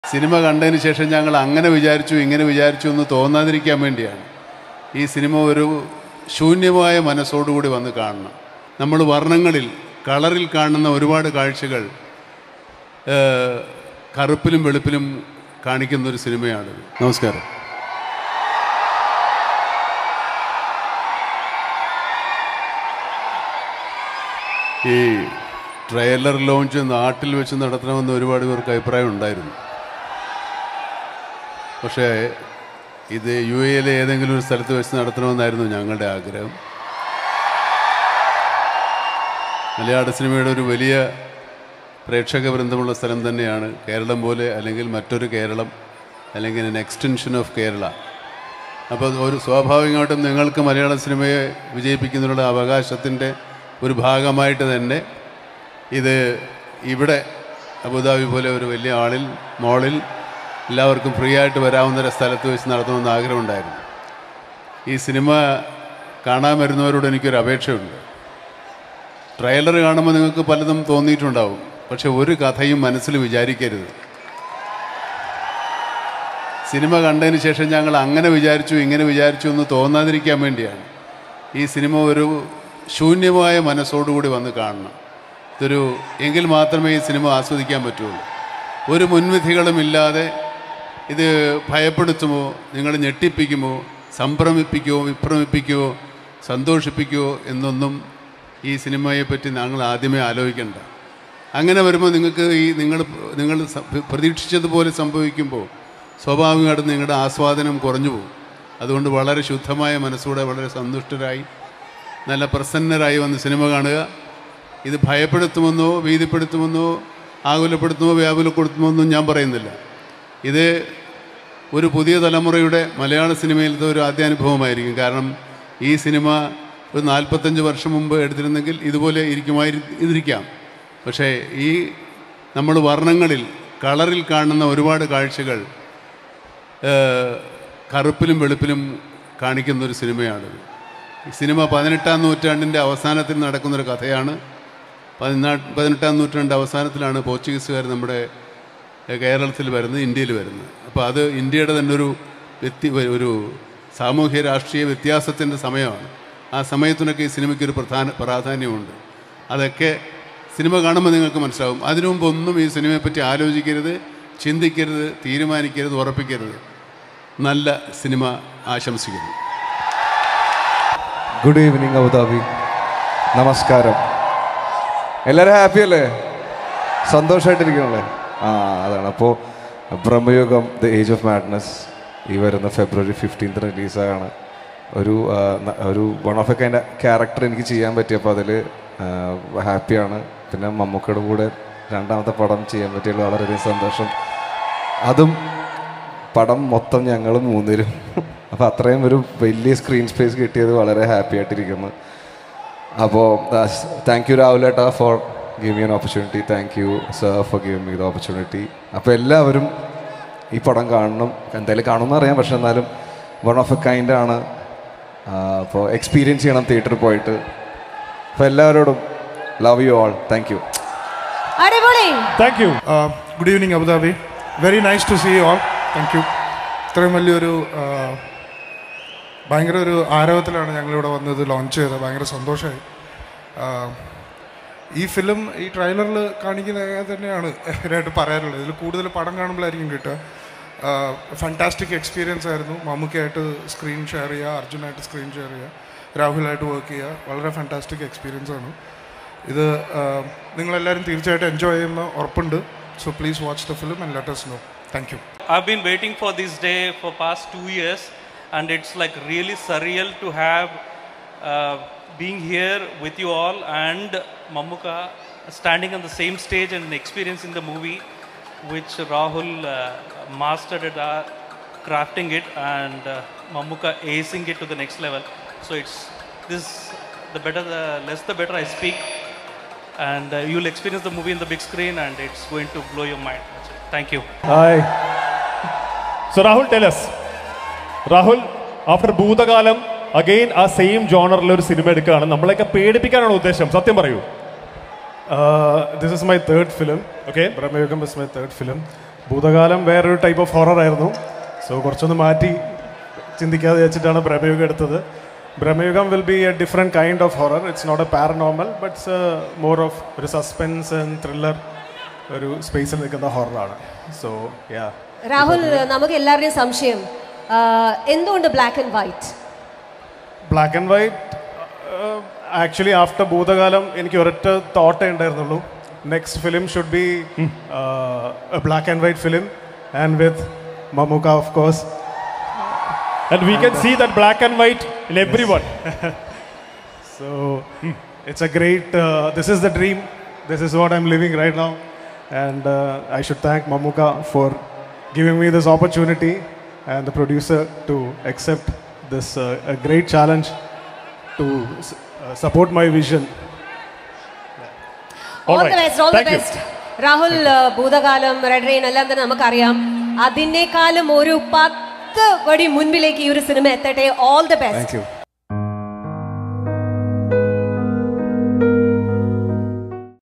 Cinema കണ്ടതിന് ശേഷം ഞങ്ങൾ അങ്ങനെ വിചാരിച്ചു ഇങ്ങനെ വിചാരിച്ചു എന്ന് തോന്നാതിരിക്കാൻ വേണ്ടിയാണ് ഈ സിനിമ ഒരു ശൂന്യമായ മനസ്സോടുകൂടി വന്ന് കാണണം നമ്മൾ വർണ്ണങ്ങളിൽ കളറിൽ കാണുന്ന ഒരുപാട് കാഴ്ചകൾ ഏഹ്, കറുപ്പിലും വെളുപ്പിലും കാണിക്കുന്ന ഒരു സിനിമയാണിത് നമസ്കാരം ഈ ട്രെയിലർ ലോഞ്ച് നാട്ടിൽ വെച്ച് നടത്തണമെന്ന് ഒരുപാട് പേർക്ക് അഭിപ്രായം ഉണ്ടായിരുന്നു പക്ഷേ ഇത് യു എയിലെ ഏതെങ്കിലും ഒരു സ്ഥലത്ത് വെച്ച് നടത്തണമെന്നായിരുന്നു ഞങ്ങളുടെ ആഗ്രഹം മലയാള സിനിമയുടെ ഒരു വലിയ പ്രേക്ഷക വൃന്ദമുള്ള സ്ഥലം തന്നെയാണ് കേരളം പോലെ അല്ലെങ്കിൽ മറ്റൊരു കേരളം അല്ലെങ്കിൽ an എക്സ്റ്റൻഷൻ ഓഫ് കേരള അപ്പോൾ ഒരു സ്വാഭാവികമായിട്ടും നിങ്ങൾക്ക് മലയാള സിനിമയെ വിജയിപ്പിക്കുന്നതിനുള്ള അവകാശത്തിൻ്റെ ഒരു ഭാഗമായിട്ട് തന്നെ ഇത് ഇവിടെ അബുദാബി പോലെ ഒരു വലിയ ആളിൽ മോളിൽ എല്ലാവർക്കും ഫ്രീ ആയിട്ട് വരാവുന്ന ഒരു സ്ഥലത്ത് വെച്ച് നടത്തണമെന്ന് ആഗ്രഹമുണ്ടായിരുന്നു ഈ സിനിമ കാണാൻ വരുന്നവരോട് എനിക്കൊരു അപേക്ഷയുണ്ട് ട്രെയിലർ കാണുമ്പോൾ നിങ്ങൾക്ക് പലതും തോന്നിയിട്ടുണ്ടാവും പക്ഷെ ഒരു കഥയും മനസ്സിൽ വിചാരിക്കരുത് സിനിമ കണ്ടതിന് ശേഷം ഞങ്ങൾ അങ്ങനെ വിചാരിച്ചു ഇങ്ങനെ വിചാരിച്ചു എന്ന് തോന്നാതിരിക്കാൻ വേണ്ടിയാണ് ഈ സിനിമ ഒരു ശൂന്യമായ മനസ്സോടുകൂടി വന്ന് കാണണം ഇതൊരു എങ്കിൽ മാത്രമേ ഈ സിനിമ ആസ്വദിക്കാൻ പറ്റുള്ളൂ ഒരു മുൻവിധികളും ഇല്ലാതെ ഇത് ഭയപ്പെടുത്തുമോ നിങ്ങൾ ഞെട്ടിപ്പിക്കുമോ സംഭ്രമിപ്പിക്കുമോ വിഭ്രമിപ്പിക്കുമോ സന്തോഷിപ്പിക്കുമോ എന്നൊന്നും ഈ സിനിമയെപ്പറ്റി ഞങ്ങൾ ആദ്യമേ ആലോചിക്കേണ്ട അങ്ങനെ വരുമ്പോൾ നിങ്ങൾക്ക് ഈ നിങ്ങൾ നിങ്ങൾ സ- പ്രതീക്ഷിച്ചതുപോലെ സംഭവിക്കുമ്പോൾ സ്വാഭാവികമായിട്ടും നിങ്ങളുടെ ആസ്വാദനം കുറഞ്ഞു പോകും അതുകൊണ്ട് വളരെ ശുദ്ധമായ മനസ്സോടെ വളരെ സന്തുഷ്ടരായി നല്ല പ്രസന്നരായി വന്ന് സിനിമ കാണുക ഇത് ഭയപ്പെടുത്തുമെന്നോ ഭീതിപ്പെടുത്തുമെന്നോ ആകുലപ്പെടുത്തുമോ വ്യാകുലപ്പെടുത്തുമോ ഒന്നും ഞാൻ പറയുന്നില്ല ഇത് ഒരു പുതിയ തലമുറയുടെ മലയാള സിനിമയിലത്തെ ഒരു ആദ്യാനുഭവമായിരിക്കും കാരണം ഈ സിനിമ ഒരു നാൽപ്പത്തഞ്ച് വർഷം മുമ്പ് എടുത്തിരുന്നെങ്കിൽ ഇതുപോലെ ഇരിക്കുമായി ഇതിരിക്കാം പക്ഷേ ഈ നമ്മൾ വർണ്ണങ്ങളിൽ കളറിൽ കാണുന്ന ഒരുപാട് കാഴ്ചകൾ ഏഹ്, കറുപ്പിലും വെളുപ്പിലും കാണിക്കുന്ന ഒരു സിനിമയാണിത് ഈ സിനിമ പതിനെട്ടാം നൂറ്റാണ്ടിൻ്റെ അവസാനത്തിൽ നടക്കുന്നൊരു കഥയാണ് പതിനാ പതിനെട്ടാം നൂറ്റാണ്ട് അവസാനത്തിലാണ് പോർച്ചുഗീസുകാർ നമ്മുടെ ഏഹ്, കേരളത്തിൽ വരുന്നത് ഇന്ത്യയിൽ വരുന്നത് അപ്പോൾ അത് ഇന്ത്യയുടെ തന്നെ ഒരു വ്യക്തി ഒരു സാമൂഹ്യ രാഷ്ട്രീയ വ്യത്യാസത്തിൻ്റെ സമയമാണ് ആ സമയത്തിനൊക്കെ ഈ സിനിമയ്ക്ക് ഒരു പ്രധാന പ്രാധാന്യമുണ്ട് അതൊക്കെ സിനിമ കാണുമ്പോൾ നിങ്ങൾക്ക് മനസ്സിലാവും അതിനു മുമ്പ് ഒന്നും ഈ സിനിമയെപ്പറ്റി ആലോചിക്കരുത് ചിന്തിക്കരുത് തീരുമാനിക്കരുത് ഉറപ്പിക്കരുത് നല്ല സിനിമ ആശംസിക്കുന്നു ഗുഡ് ഈവനിങ് അബുദാബി നമസ്കാരം എല്ലാവരും ഹാപ്പി അല്ലേ സന്തോഷമായിട്ടിരിക്കണല്ലേ ആ അതാണ് അപ്പോൾ Bramayugam the age of madness ഈ വരുന്ന ഫെബ്രുവരി ഫിഫ്റ്റീൻത്ത് റിലീസാണ് ഒരു ആ, ന- ഒരു one of a kind character എനിക്ക് ചെയ്യാൻ പറ്റിയപ്പോൾ അതിൽ ഹാപ്പിയാണ് പിന്നെ മമ്മൂക്കയുടെ കൂടെ രണ്ടാമത്തെ പടം ചെയ്യാൻ പറ്റിയതിൽ വളരെയധികം സന്തോഷം അതും പടം മൊത്തം ഞങ്ങൾ മൂന്നിലും അപ്പോൾ അത്രയും ഒരു വലിയ സ്ക്രീൻ സ്പേസ് കിട്ടിയത് വളരെ ഹാപ്പി ആയിട്ടിരിക്കുന്നു അപ്പോൾ താങ്ക് യു രാഹുലേട്ട for give me an opportunity thank you sir for give me the opportunity അപ്പോൾ എല്ലാവരും ഈ പടം കാണണം എന്തായാലും കാണുമെന്ന് അറിയാം പക്ഷെ എന്നാലും വൺ ഓഫ് എ കൈൻഡ് ആണ് അപ്പോൾ എക്സ്പീരിയൻസ് ചെയ്യണം തിയേറ്ററിൽ പോയിട്ട് അപ്പോൾ എല്ലാവരോടും love you all thank you അടിപൊളി thank you good evening Abu Dhabi very nice to see all thank you ഇത്രയും വലിയൊരു ആ, ഭയങ്കര ഒരു ആരവത്തിലാണ് ഞങ്ങളിവിടെ വന്നത് ലോഞ്ച് ചെയ്തത് ഭയങ്കര സന്തോഷമായി ആ, ഈ ഫിലിം ഈ ട്രെയിലറിൽ കാണിക്കുന്ന തന്നെയാണ് ഇവരായിട്ട് പറയാറുള്ളത് ഇതിൽ കൂടുതൽ പടം കാണുമ്പോഴായിരിക്കും കിട്ടുക ഫാൻറ്റാസ്റ്റിക് എക്സ്പീരിയൻസ് ആയിരുന്നു മമ്മൂക്കയായിട്ട് സ്ക്രീൻ ഷെയർ ചെയ്യുക അർജുനായിട്ട് സ്ക്രീൻ ഷെയർ ചെയ്യുക രാഹുലായിട്ട് വർക്ക് ചെയ്യുക വളരെ ഫാൻറ്റാസ്റ്റിക് എക്സ്പീരിയൻസ് ആണ് ഇത് ആ, നിങ്ങളെല്ലാവരും തീർച്ചയായിട്ടും എൻജോയ് ചെയ്യുന്ന ഉറപ്പുണ്ട് so please watch the film and let us know thank you I've been waiting for this day for past two years, and it's like really surreal to have uh, being here with you all and Mamuka standing on the same stage and experiencing the movie, which Rahul uh, mastered it, uh, crafting it, and uh, Mamuka acing it to the next level. So it's this the better the less the better I speak, and uh, you'll experience the movie in the big screen, and it's going to blow your mind. That's it. Thank you. Hi so Rahul tells Rahul after Bhoothakaalam again ആ same ജോണറിൽ ഒരു cinema എടുക്കുകയാണ് നമ്മളെയൊക്കെ പേടിപ്പിക്കാനാണ് ഉദ്ദേശം സത്യം പറയൂ Uh, this is my third film. Okay. Brahmayugam is my third film. Bhoothakaalam വേറൊരു type of horror ആയിരുന്നു സോ കുറച്ചൊന്ന് മാറ്റി ചിന്തിക്കാതെ വെച്ചിട്ടാണ് ബ്രഹ്മയുഗം എടുത്തത് Bramayugam will be a different kind of horror it's not a paranormal but it's more of ഒരു suspense and thriller ഒരു സ്പേസിൽ നിൽക്കുന്ന ഹൊററാണ് സോ യാ രാഹുൽ നമുക്ക് എല്ലാവരുടെയും സംശയം ആ, എന്തുകൊണ്ട് black and white black and white actually after Bhoothakaalam എനിക്ക് ഒരൊറ്റ തോട്ടേ ഉണ്ടായിരുന്നുള്ളൂ next film should be black and white film and with Mammookka of course And we can see that black and white in everyone. so it's a great, uh, this is the dream. This is what I'm living right now. And uh, I should thank Mamuka for giving me this opportunity and the producer to accept this uh, a great challenge to s- uh, support my vision. All all the right. Best all the Thank you. Best Rahul ആ, Bhoothakaalam red rain എല്ലാം തന്നെ നമുക്കറിയാം അതിനേക്കാളും ഒരു പത്ത് പടി മുൻപിലേക്ക് ഈ ഒരു സിനിമ എത്തട്ടെ all the best thank U